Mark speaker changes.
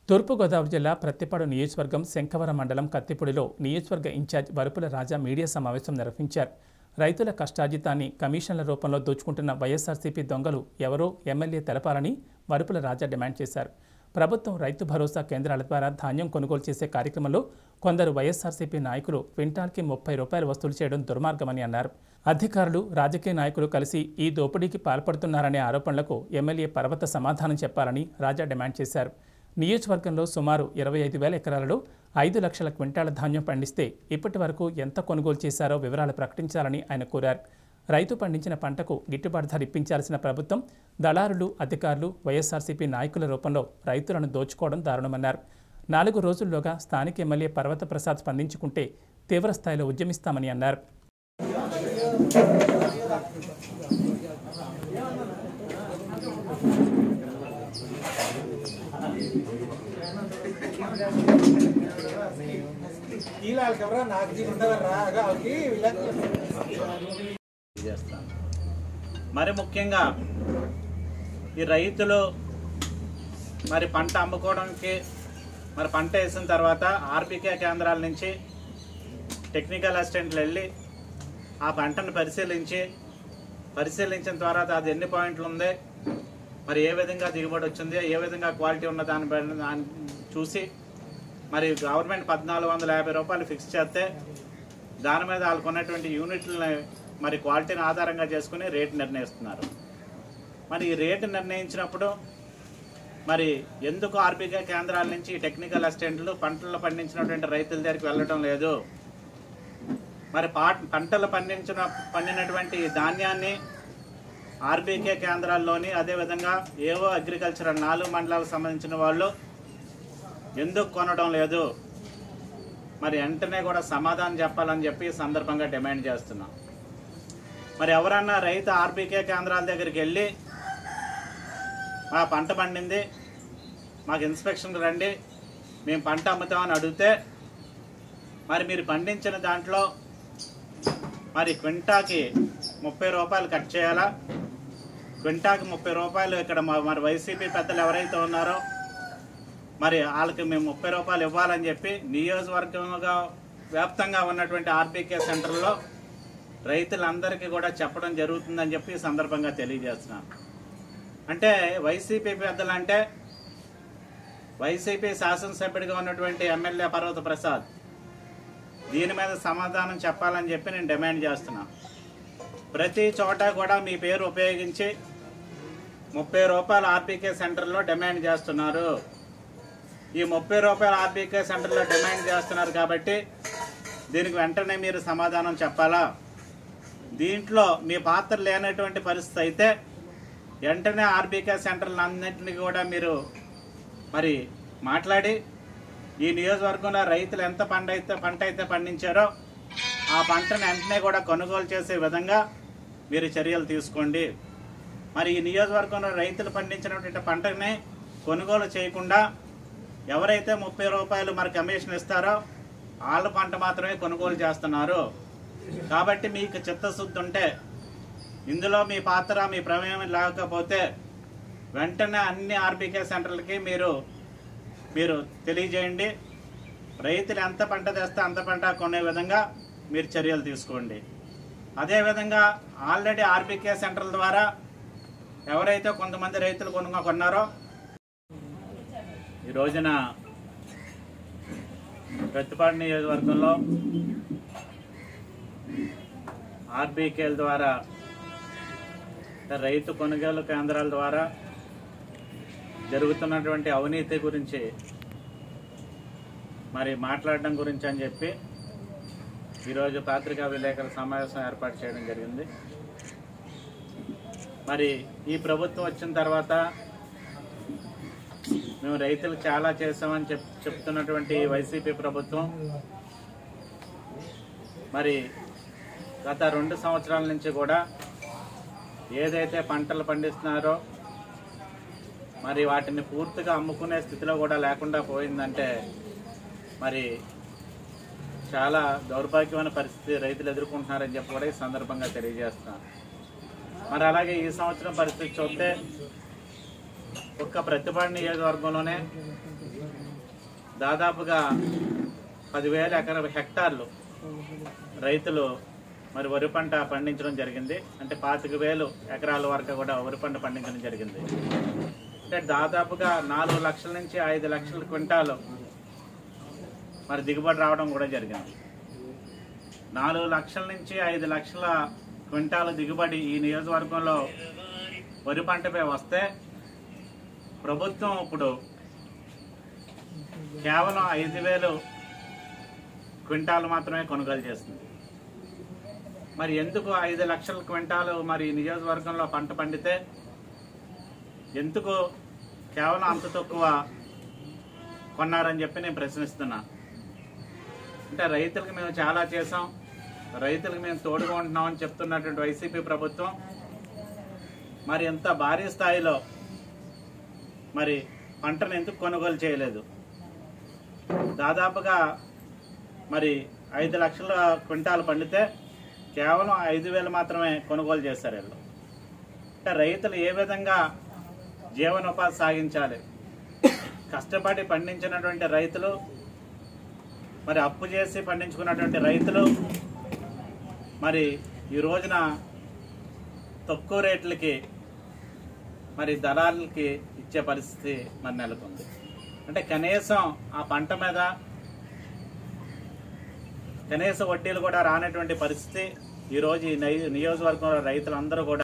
Speaker 1: తూర్పుగోదావరి జిల్లా ప్రత్తిపాడు నియోజకవర్గం శంఖవరం మండలం కత్తిపూడిలో నియోజకవర్గ ఇన్ఛార్జ్ వరుపుల రాజా మీడియా సమావేశం నిర్వహించారు రైతుల కష్టార్జితాన్ని కమిషన్ల రూపంలో దోచుకుంటున్న వైఎస్ఆర్సీపీ దొంగలు ఎవరో ఎమ్మెల్యే తెలపాలని వరుపుల రాజా డిమాండ్ చేశారు ప్రభుత్వం రైతు భరోసా కేంద్రాల ద్వారా ధాన్యం కొనుగోలు చేసే కార్యక్రమంలో కొందరు వైఎస్ఆర్సీపీ నాయకులు క్వింటాల్కి ముప్పై రూపాయలు వసూలు చేయడం దుర్మార్గమని అన్నారు అధికారులు రాజకీయ నాయకులు కలిసి ఈ దోపిడీకి పాల్పడుతున్నారనే ఆరోపణలకు ఎమ్మెల్యే పర్వత సమాధానం చెప్పాలని రాజా డిమాండ్ చేశారు నియోజకవర్గంలో సుమారు ఇరవై ఐదు వేల ఎకరాలలో ఐదు లక్షల క్వింటాల ధాన్యం పండిస్తే ఇప్పటి వరకు ఎంత కొనుగోలు చేశారో వివరాలు ప్రకటించాలని ఆయన కోరారు రైతు పండించిన పంటకు గిట్టుబాటు ధర ఇప్పించాల్సిన ప్రభుత్వం దళారులు అధికారులు వైఎస్ఆర్సీపీ నాయకుల రూపంలో రైతులను దోచుకోవడం దారుణమన్నారు నాలుగు రోజుల్లోగా స్థానిక ఎమ్మెల్యే పర్వత ప్రసాద్ స్పందించుకుంటే తీవ్రస్థాయిలో ఉద్యమిస్తామని అన్నారు
Speaker 2: కీలు వాళ్ళకెవరా నాకు జీవి ఉండవరా అగా వాళ్ళకి వీళ్ళకి
Speaker 3: చేస్తాను మరి ముఖ్యంగా ఈ రైతులు మరి పంట అమ్ముకోవడానికి మరి పంట వేసిన తర్వాత ఆర్బికే కేంద్రాల నుంచి టెక్నికల్ అసిస్టెంట్లు వెళ్ళి ఆ పంటను పరిశీలించి పరిశీలించిన తర్వాత అది ఎన్ని పాయింట్లు ఉంది మరి ఏ విధంగా దిగుబడి వచ్చింది ఏ విధంగా క్వాలిటీ ఉన్న దాని పైన దాన్ని చూసి మరి గవర్నమెంట్ పద్నాలుగు వందల యాభై రూపాయలు ఫిక్స్ చేస్తే దాని మీద వాళ్ళకు ఉన్నటువంటి యూనిట్లని మరి క్వాలిటీని ఆధారంగా చేసుకుని రేటు నిర్ణయిస్తున్నారు మరి ఈ రేటు నిర్ణయించినప్పుడు మరి ఎందుకు ఆర్బీకే కేంద్రాల నుంచి ఈ టెక్నికల్ అసిస్టెంట్లు పంటలు పండించినటువంటి రైతుల దగ్గరికి వెళ్ళడం లేదు మరి పాట పంటలు పండించిన పండినటువంటి ధాన్యాన్ని ఆర్బీకే కేంద్రాల్లోని అదేవిధంగా ఏవో అగ్రికల్చర్ నాలుగు మండలాలకు సంబంధించిన వాళ్ళు ఎందుకు కొనడం లేదు మరి వెంటనే కూడా సమాధానం చెప్పాలని చెప్పి ఈ సందర్భంగా డిమాండ్ చేస్తున్నాం మరి ఎవరన్నా రైతు ఆర్బీకే కేంద్రాల దగ్గరికి వెళ్ళి మా పంట పండింది మాకు ఇన్స్పెక్షన్కి రండి మేము పంట అమ్ముతామని అడిగితే మరి మీరు పండించిన దాంట్లో మరి క్వింటాకి ముప్పై రూపాయలు కట్ చేయాలా క్వింటాకి ముప్పై రూపాయలు ఇక్కడ మ- మరి వైసీపీ పెద్దలు ఎవరైతే ఉన్నారో మరి వాళ్ళకి మేము ముప్పై రూపాయలు ఇవ్వాలని చెప్పి నియోజకవర్గంగా వ్యాప్తంగా ఉన్నటువంటి ఆర్బీకే సెంటర్లో రైతులందరికీ కూడా చెప్పడం జరుగుతుందని చెప్పి ఈ సందర్భంగా తెలియజేస్తున్నాను అంటే వైసీపీ పెద్దలు అంటే వైసీపీ శాసనసభ్యుడిగా ఉన్నటువంటి ఎమ్మెల్యే పర్వత ప్రసాద్ దీని మీద సమాధానం చెప్పాలని చెప్పి నేను డిమాండ్ చేస్తున్నాను ప్రతి చోట కూడా మీ పేరు ఉపయోగించి ముప్పై రూపాయలు ఆర్బీకే సెంటర్లో డిమాండ్ చేస్తున్నారు ఈ ముప్పై రూపాయల ఆర్బీకే సెంటర్లో డిమాండ్ చేస్తున్నారు కాబట్టి దీనికి వెంటనే మీరు సమాధానం చెప్పాలా దీంట్లో మీ పాత్ర లేనటువంటి పరిస్థితి అయితే వెంటనే ఆర్బీకే సెంటర్లు అన్నింటినీ కూడా మీరు మరి మాట్లాడి ఈ నియోజకవర్గంలో రైతులు ఎంత పంట అయితే పంట అయితే పండించారో ఆ పంటను వెంటనే కూడా కొనుగోలు చేసే విధంగా మీరు చర్యలు తీసుకోండి మరి ఈ నియోజకవర్గంలో రైతులు పండించినటువంటి పంటని కొనుగోలు చేయకుండా ఎవరైతే ముప్పై రూపాయలు మరి కమిషన్ ఇస్తారో వాళ్ళ పంట మాత్రమే కొనుగోలు చేస్తున్నారు కాబట్టి మీకు చిత్తశుద్ధి ఉంటే ఇందులో మీ పాత్ర మీ ప్రమేయం లేకపోతే వెంటనే అన్ని ఆర్బీకే సెంటర్లకి మీరు మీరు తెలియజేయండి రైతులు ఎంత పంట తెస్తే అంత పంట కొనే విధంగా మీరు చర్యలు తీసుకోండి అదేవిధంగా ఆల్రెడీ ఆర్బీకే సెంటర్ల ద్వారా ఎవరైతే కొంతమంది రైతులు కొనుగో కొన్నారో ఈ రోజున ప్రతిపాడు నియోజకవర్గంలో ఆర్బీకేల ద్వారా రైతు కొనుగోలు కేంద్రాల ద్వారా జరుగుతున్నటువంటి అవినీతి గురించి మరి మాట్లాడడం గురించి అని చెప్పి ఈరోజు పత్రికా విలేకరుల సమావేశం ఏర్పాటు చేయడం జరిగింది మరి ఈ ప్రభుత్వం వచ్చిన తర్వాత మేము రైతులు చాలా చేసామని చెప్ చెప్తున్నటువంటి ఈ వైసీపీ ప్రభుత్వం మరి గత రెండు సంవత్సరాల నుంచి కూడా ఏదైతే పంటలు పండిస్తున్నారో మరి వాటిని పూర్తిగా అమ్ముకునే స్థితిలో కూడా లేకుండా పోయిందంటే మరి చాలా దౌర్భాగ్యమైన పరిస్థితి రైతులు ఎదుర్కొంటున్నారని చెప్పి కూడా ఈ సందర్భంగా తెలియజేస్తున్నాను మరి అలాగే ఈ సంవత్సరం పరిస్థితి చూస్తే ఒక్క ప్రతిపాడు నియోజకవర్గంలోనే దాదాపుగా పదివేల ఎకర హెక్టార్లు రైతులు మరి వరి పంట పండించడం జరిగింది అంటే పాతిక వేలు ఎకరాల వరకు కూడా వరి పంట పండించడం జరిగింది అంటే దాదాపుగా నాలుగు లక్షల నుంచి ఐదు లక్షల క్వింటాలు మరి దిగుబడి రావడం కూడా జరిగింది నాలుగు లక్షల నుంచి ఐదు లక్షల క్వింటాల దిగుబడి ఈ నియోజకవర్గంలో వరి పంటపై వస్తే ప్రభుత్వం ఇప్పుడు కేవలం ఐదు వేలు క్వింటాలు మాత్రమే కొనుగోలు చేస్తుంది మరి ఎందుకు ఐదు లక్షల క్వింటాలు మరి ఈ నియోజకవర్గంలో పంట పండితే ఎందుకు కేవలం అంత తక్కువ కొన్నారని చెప్పి నేను ప్రశ్నిస్తున్నా అంటే రైతులకు మేము చాలా చేసాం రైతులకు మేము తోడుగా ఉంటున్నామని చెప్తున్నటువంటి వైసీపీ ప్రభుత్వం మరి ఎంత భారీ స్థాయిలో మరి పంటను ఎందుకు కొనుగోలు చేయలేదు దాదాపుగా మరి ఐదు లక్షల క్వింటాలు పండితే కేవలం ఐదు వేలు మాత్రమే కొనుగోలు చేస్తారు వీళ్ళు అంటే రైతులు ఏ విధంగా జీవనోపాధి సాగించాలి కష్టపడి పండించినటువంటి రైతులు మరి అప్పు చేసి పండించుకున్నటువంటి రైతులు మరి ఈ రోజున తక్కువ రేట్లకి మరి దళాలకి ఇచ్చే పరిస్థితి మరి నెలకొంది అంటే కనీసం ఆ పంట మీద కనీస వడ్డీలు కూడా రానటువంటి పరిస్థితి ఈరోజు ఈ నై- నియోజకవర్గంలో రైతులందరూ కూడా